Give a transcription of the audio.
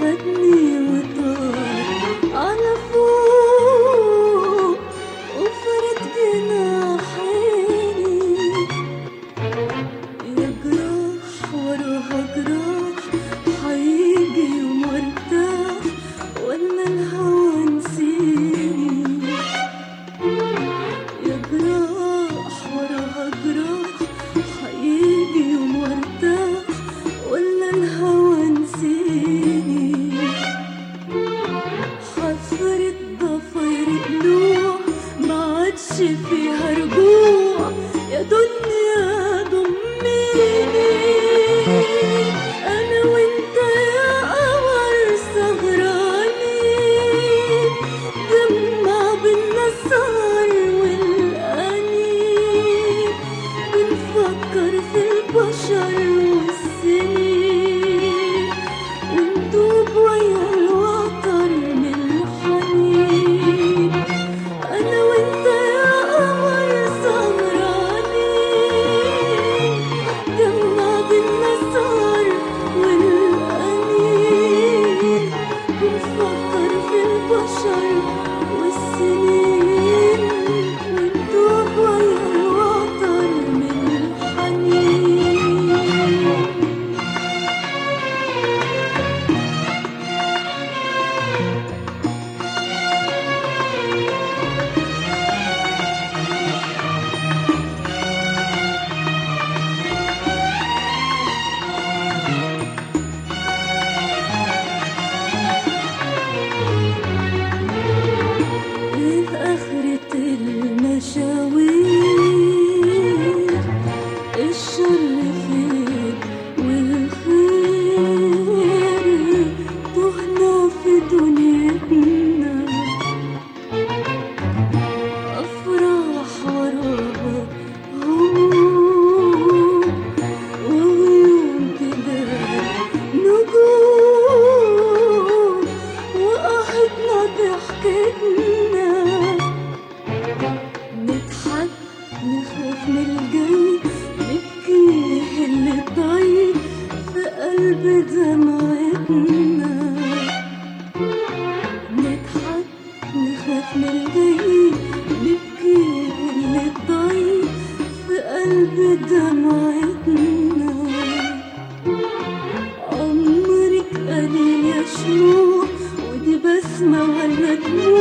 خدني وطار على فوق وفرد جناحيني يا جراح وراها جراح هيجي يوم وارتاح ولا الهوى نسيني يا جراح وراها جراح هيجي يوم وارتاح ولا الهوى نسيني حفرة ضفاير قلوع ما عادش فيها رجوع يا دنيا ضميني انا وانت يا قمر سهرانين جمع بينا السهر والانين بنفكر في البشر والسنين وندوب ويا الوتر من الحنين انا وانت يا قمر سهرانين جمع بينا السهر والانين بنفكر في البشر والسنين وندوب ويا الوتر من الحنين ايه اخرة المشاوير الشر فين والخير تهنا في دنيتنا افراح وراها هموم وغيوم كده نجوم وقهتنا ضحكتنا نضحك نخاف من الجاي نبكي اللي طاير في قلب دمعتنا نضحك نخاف من الجاي نبكي اللي طاير في قلب دمعتنا عمرك قليل يا شموع ودي بسمة ولا دموع